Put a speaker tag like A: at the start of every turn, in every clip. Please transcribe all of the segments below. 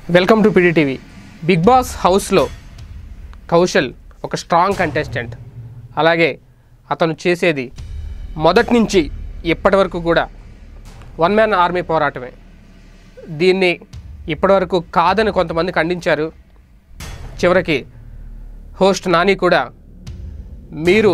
A: welcome to PDTV big boss హౌస్లో కౌశల్ ఒక strong contestant అలాగే అతను చేసేది మొదటి నుంచి ఇప్పటి వరకు కూడా వన్ మ్యాన్ ఆర్మీ పోరాటమే దీన్ని ఇప్పటివరకు కాదని కొంతమంది ఖండించారు చివరికి హోస్ట్ నాని కూడా మీరు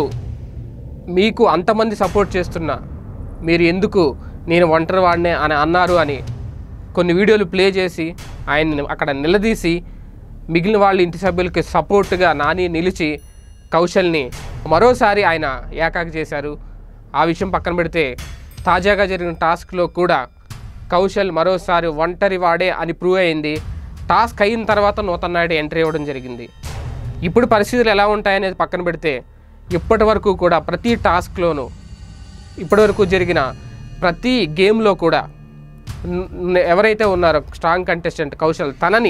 A: మీకు అంతమంది సపోర్ట్ చేస్తున్నా మీరు ఎందుకు నేను ఒంటరి వాడినే అని అన్నారు అని కొన్ని వీడియోలు ప్లే చేసి ఆయన్ని అక్కడ నిలదీసి మిగిలిన వాళ్ళ ఇంటి సభ్యులకి సపోర్ట్గా నాని నిలిచి కౌశల్ని మరోసారి ఆయన ఏకాకి చేశారు ఆ విషయం పక్కన పెడితే తాజాగా జరిగిన టాస్క్లో కూడా కౌశల్ మరోసారి ఒంటరి వాడే అని ప్రూవ్ అయింది టాస్క్ అయిన తర్వాత నూతన నాయుడు ఎంట్రీ ఇవ్వడం జరిగింది ఇప్పుడు పరిస్థితులు ఎలా ఉంటాయనేది పక్కన పెడితే ఇప్పటి వరకు కూడా ప్రతి టాస్క్లోనూ ఇప్పటివరకు జరిగిన ప్రతి గేమ్లో కూడా న- న- ఎవరైతే ఉన్నారో స్ట్రాంగ్ కంటెస్టెంట్ కౌశల్ తనని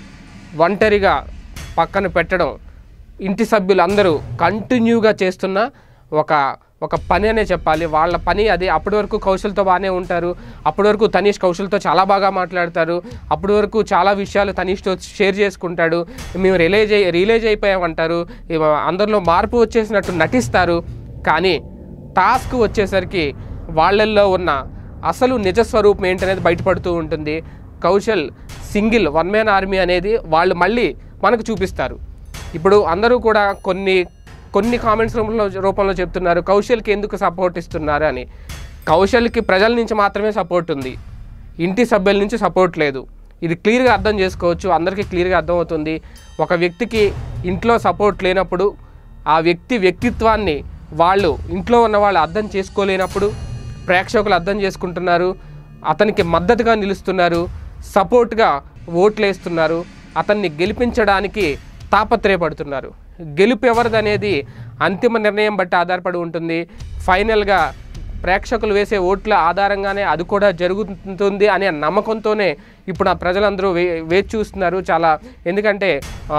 A: ఒంటరిగా పక్కన పెట్టడం ఇంటి సభ్యులు అందరూ కంటిన్యూగా చేస్తున్న ఒక ఒక పని అనే చెప్పాలి వాళ్ళ పని అది అప్పటి వరకు కౌశల్తో బాగానే ఉంటారు అప్పటి వరకు తనీష్ కౌశల్తో చాలా బాగా మాట్లాడతారు అప్పటి వరకు చాలా విషయాలు తనీష్తో షేర్ చేసుకుంటాడు మేము రిలేజ్ అయ్యి రిలేజ్ అయిపోయామంటారు ఇవ- అందరిలో మార్పు వచ్చేసినట్టు నటిస్తారు కానీ టాస్క్ వచ్చేసరికి వాళ్ళల్లో ఉన్న అసలు నిజ స్వరూపం ఏంటనేది బయటపడుతూ ఉంటుంది Kaushal single one man army అనేది వాళ్ళు మళ్ళీ మనకు చూపిస్తారు ఇప్పుడు అందరూ కూడా కొన్ని కొన్ని కామెంట్స్ రూపంలో రూపంలో చెప్తున్నారు కౌశల్కి ఎందుకు సపోర్ట్ ఇస్తున్నారు అని కౌశల్కి ప్రజల నుంచి మాత్రమే సపోర్ట్ ఉంది ఇంటి సభ్యుల నుంచి సపోర్ట్ లేదు ఇది క్లియర్గా అర్థం చేసుకోవచ్చు అందరికీ క్లియర్గా అర్థమవుతుంది ఒక వ్యక్తికి ఇంట్లో సపోర్ట్ లేనప్పుడు ఆ వ్యక్తి వ్యక్తిత్వాన్ని వాళ్ళు ఇంట్లో ఉన్న వాళ్ళు అర్థం చేసుకోలేనప్పుడు ప్రేక్షకులు అర్థం చేసుకుంటున్నారు అతనికి మద్దతుగా నిలుస్తున్నారు సపోర్ట్గా ఓట్లు వేస్తున్నారు అతన్ని గెలిపించడానికి తాపత్రయపడుతున్నారు గెలుపు ఎవరిదనేది అంతిమ నిర్ణయం బట్టి ఆధారపడి ఉంటుంది ఫైనల్గా ప్రేక్షకులు వేసే ఓట్ల ఆధారంగానే అది కూడా జరుగుతుంది అనే నమ్మకంతోనే ఇప్పుడు ఆ ప్రజలందరూ వే వేచి చూస్తున్నారు చాలా ఎందుకంటే ఆ,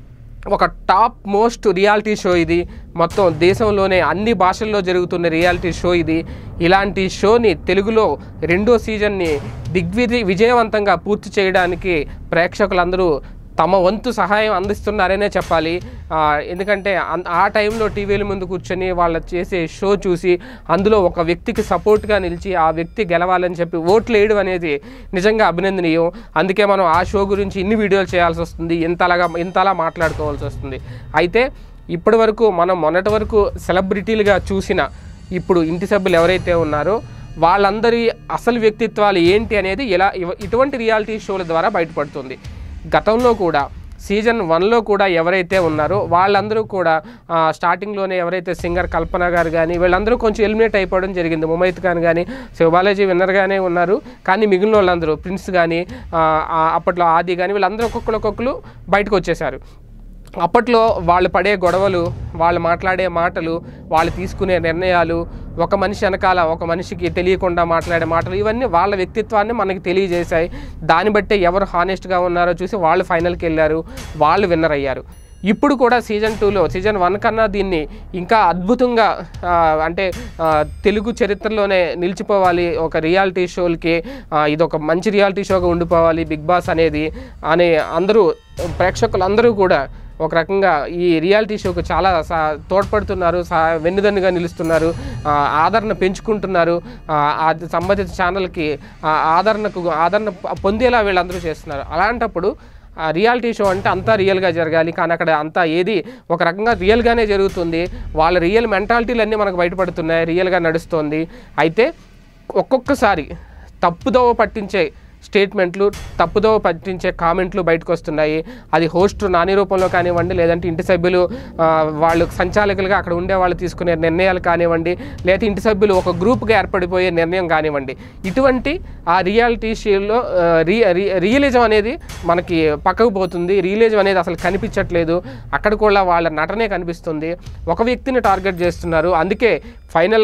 A: ఒక టాప్ మోస్ట్ రియాలిటీ షో ఇది మొత్తం దేశంలోనే అన్ని భాషల్లో జరుగుతున్న రియాలిటీ షో ఇది ఇలాంటి షోని తెలుగులో రెండో సీజన్ని దిగ్విజయ విజయవంతంగా పూర్తి చేయడానికి ప్రేక్షకులందరూ తమ వంతు సహాయం అందిస్తున్నారనే చెప్పాలి ఆ, ఎందుకంటే అన్- ఆ టైంలో టీవీల ముందు కూర్చొని వాళ్ళ చేసే షో చూసి అందులో ఒక వ్యక్తికి సపోర్ట్గా నిలిచి ఆ వ్యక్తి గెలవాలని చెప్పి ఓట్లు వేయడం అనేది నిజంగా అభినందనీయం అందుకే మనం ఆ షో గురించి ఇన్ని వీడియోలు చేయాల్సి వస్తుంది ఇంతలాగా ఇంతలా మాట్లాడుకోవాల్సి వస్తుంది అయితే ఇప్పటి వరకు మనం మొన్నటి వరకు సెలబ్రిటీలుగా చూసిన ఇప్పుడు ఇంటి సభ్యులు ఎవరైతే ఉన్నారో వాళ్ళందరి అసలు వ్యక్తిత్వాలు ఏంటి అనేది ఇలా ఇవ- ఇటువంటి రియాలిటీ షోల ద్వారా బయటపడుతుంది గతంలో కూడా సీజన్ వన్లో కూడా ఎవరైతే ఉన్నారో వాళ్ళందరూ కూడా ఆ, స్టార్టింగ్లోనే ఎవరైతే సింగర్ కల్పన గారు కానీ వీళ్ళందరూ కొంచెం ఎలిమినేట్ అయిపోవడం జరిగింది ముమైత్ ఖాన్ కానీ శివబాలాజీ విన్నర్గానే ఉన్నారు కానీ మిగిలిన వాళ్ళందరూ ప్రిన్స్ కానీ ఆ, ఆ, అప్పట్లో ఆది కానీ వీళ్ళందరూ ఒక్కొక్కరు ఒక్కొక్కరు బయటకు వచ్చేసారు అప్పట్లో వాళ్ళు పడే గొడవలు వాళ్ళు మాట్లాడే మాటలు వాళ్ళు తీసుకునే నిర్ణయాలు ఒక మనిషి వెనకాల ఒక మనిషికి తెలియకుండా మాట్లాడే మాటలు ఇవన్నీ వాళ్ళ వ్యక్తిత్వాన్ని మనకి తెలియజేశాయి దాన్ని బట్టే ఎవరు హానెస్ట్గా ఉన్నారో చూసి వాళ్ళు ఫైనల్కి వెళ్ళారు వాళ్ళు విన్నర్ అయ్యారు ఇప్పుడు కూడా సీజన్ టూలో సీజన్ వన్ కన్నా దీన్ని ఇంకా అద్భుతంగా ఆ, అంటే ఆ, తెలుగు చరిత్రలోనే నిలిచిపోవాలి ఒక రియాలిటీ షోలకి ఆ, ఇది ఒక మంచి రియాలిటీ షోగా ఉండిపోవాలి బిగ్ బాస్ అనేది అని అందరూ ప్రేక్షకులు అందరూ కూడా ఒక రకంగా ఈ రియాలిటీ షోకు చాలా సా తోడ్పడుతున్నారు సా వెన్నుదన్నుగా నిలుస్తున్నారు ఆ, ఆదరణ పెంచుకుంటున్నారు ఆ, ఆ సంబంధిత ఛానల్కి ఆ ఆదరణకు ఆదరణ ప- పొందేలా వీళ్ళందరూ చేస్తున్నారు అలాంటప్పుడు ఆ రియాలిటీ షో అంటే అంతా రియల్గా జరగాలి కానీ అక్కడ అంతా ఏది ఒక రకంగా రియల్గానే జరుగుతుంది వాళ్ళ రియల్ మెంటాలిటీలు అన్నీ మనకు బయటపడుతున్నాయి రియల్గా నడుస్తుంది అయితే ఒక్కొక్కసారి తప్పుదోవ పట్టించే స్టేట్మెంట్లు తప్పుదోవ పట్టించే కామెంట్లు బయటకు వస్తున్నాయి అది హోస్ట్ నాని రూపంలో కానివ్వండి లేదంటే ఇంటి సభ్యులు ఆ, వాళ్ళు సంచాలకులుగా అక్కడ ఉండే వాళ్ళు తీసుకునే నిర్ణయాలు కానివ్వండి లేదా ఇంటి సభ్యులు ఒక గ్రూప్గా ఏర్పడిపోయే నిర్ణయం కానివ్వండి ఇటువంటి ఆ రియాలిటీ షోలో ఆ, రి రి- రియలిజం అనేది మనకి పక్కకు పోతుంది రియలిజం అనేది అసలు కనిపించట్లేదు అక్కడ కూడా వాళ్ళ నటనే కనిపిస్తుంది ఒక వ్యక్తిని టార్గెట్ చేస్తున్నారు అందుకే ఫైనల్గా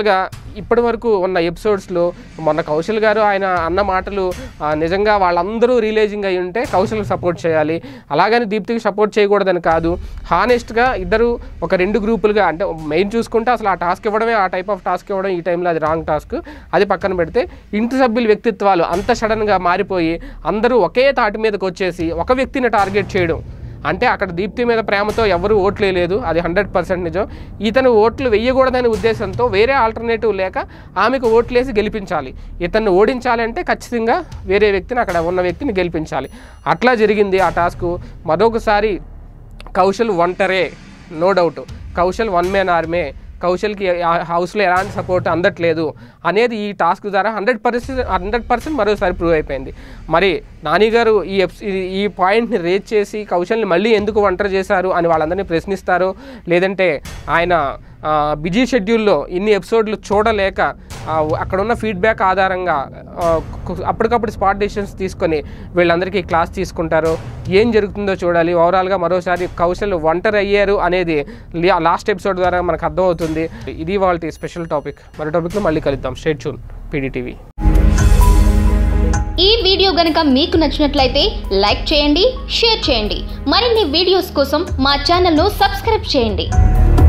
A: ఇప్పటి వరకు ఉన్న ఎపిసోడ్స్లో మొన్న కౌశల్ గారు ఆయన అన్న మాటలు ఆ, నిజంగా వాళ్ళందరూ రిలేజింగ్ అయి ఉంటే కౌశల్కి సపోర్ట్ చేయాలి అలాగని దీప్తికి సపోర్ట్ చేయకూడదని కాదు హానెస్ట్గా ఇద్దరు ఒక రెండు గ్రూపులుగా అంటే మెయిన్ చూసుకుంటే అసలు ఆ టాస్క్ ఇవ్వడమే ఆ టైప్ ఆఫ్ టాస్క్ ఇవ్వడం ఈ టైంలో అది రాంగ్ టాస్క్ అది పక్కన పెడితే ఇంటి సభ్యుల వ్యక్తిత్వాలు అంత సడన్గా మారిపోయి అందరూ ఒకే తాటి మీదకి వచ్చేసి ఒక వ్యక్తిని టార్గెట్ చేయడం అంటే అక్కడ దీప్తి మీద ప్రేమతో ఎవరు ఓట్లు వేయలేదు అది హండ్రెడ్ పర్సెంట్ నిజం ఇతను ఓట్లు వేయకూడదనే ఉద్దేశంతో వేరే ఆల్టర్నేటివ్ లేక ఆమెకు ఓట్లేసి గెలిపించాలి ఇతన్ని ఓడించాలంటే ఖచ్చితంగా వేరే వ్యక్తిని అక్కడ ఉన్న వ్యక్తిని గెలిపించాలి అట్లా జరిగింది ఆ టాస్క్ మరొకసారి కౌశల్ ఒంటరే no doubt Kaushal one man army కౌశల్కి ఆ హౌస్లో ఎలాంటి సపోర్ట్ అందట్లేదు అనేది ఈ టాస్క్ ద్వారా హండ్రెడ్ పర్సెంట్ హండ్రెడ్ పర్సెంట్ మరోసారి ప్రూవ్ అయిపోయింది మరి నాని గారు ఈ ఎప్స్ ఈ- ఈ పాయింట్ని రేజ్ చేసి కౌశల్ని మళ్ళీ ఎందుకు ఒంటరి చేశారు అని వాళ్ళందరినీ ప్రశ్నిస్తారో లేదంటే ఆయన ఆ, బిజీ షెడ్యూల్లో ఇన్ని ఎపిసోడ్లు చూడలేక ఆ, అక్కడ ఉన్న ఫీడ్బ్యాక్ ఆధారంగా ఆ, కు- అప్పటికప్పుడు స్పాట్ డెసిషన్స్ తీసుకొని వీళ్ళందరికీ క్లాస్ తీసుకుంటారో ఏం జరుగుతుందో చూడాలి ఓవరాల్గా మరోసారి కౌశల్ ఒంటరి అయ్యారు అనేది లాస్ట్ ఎపిసోడ్ ద్వారా మనకు అర్థమవుతుంది ఇది వాళ్ళ స్పెషల్ టాపిక్ మరో టాపిక్లో మళ్ళీ కలుద్దాం స్టేట్ చూన్ పీడీటీవీ
B: ఈ వీడియో గనుక మీకు నచ్చినట్లయితే లైక్ చేయండి షేర్ చేయండి మరిన్ని వీడియోస్ కోసం మా ఛానల్ను సబ్స్క్రైబ్ చేయండి